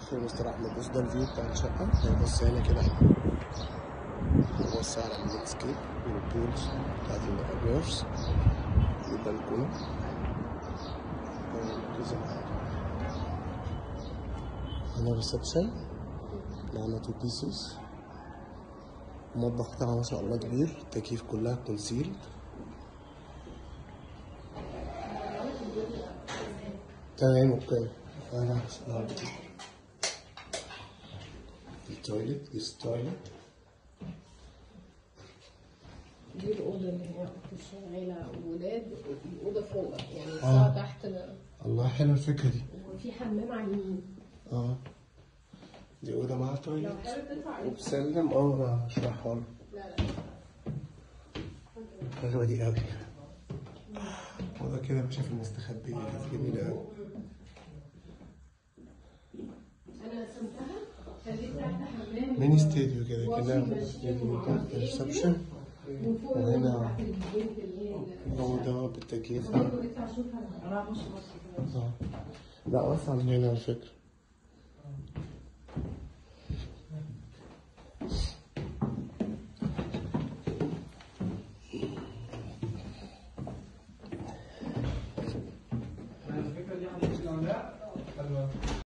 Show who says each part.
Speaker 1: يا مستر احمد بص ده الفيو بتاع الشقه هيبص هنا كده بص على اللاندسكيب والبولز بتاعت الابيرز والبلكونه كذا حاجه هنا ريسبشن معانا تو بيسز المطبخ بتاعها ما شاء الله كبير التكييف كلها كونسيلد تمام اوكي انا هسمع التويلت جيست تويلت
Speaker 2: دي الأوضة اللي هي أوضة الشغالة وولاد الأوضة فوق يعني
Speaker 1: آه.
Speaker 2: الساعة تحت
Speaker 1: الله حلوه الفكره دي
Speaker 2: وفي حمام على اليمين
Speaker 1: اه دي اوضه معاها تويلت
Speaker 2: لو حابب تطلع عليه
Speaker 1: وبسلم اه انا هشرحها لك
Speaker 2: لا لا
Speaker 1: حلوه دي قوي اوضه كده ماشيه في المستخبيه كانت جميله قوي
Speaker 2: أنا قسمتها خليت تحت حمام
Speaker 1: ميني ستوديو كده كده ميني ستوديو تحت ريسبشن
Speaker 2: وفوق
Speaker 1: وهنا
Speaker 2: الأوضة بتاعت البنت اللي هي
Speaker 1: اوضه بالتكييف
Speaker 2: برضه نطلع شوفها لا بص بص كده
Speaker 1: اه لا واسعة من هنا على فكرة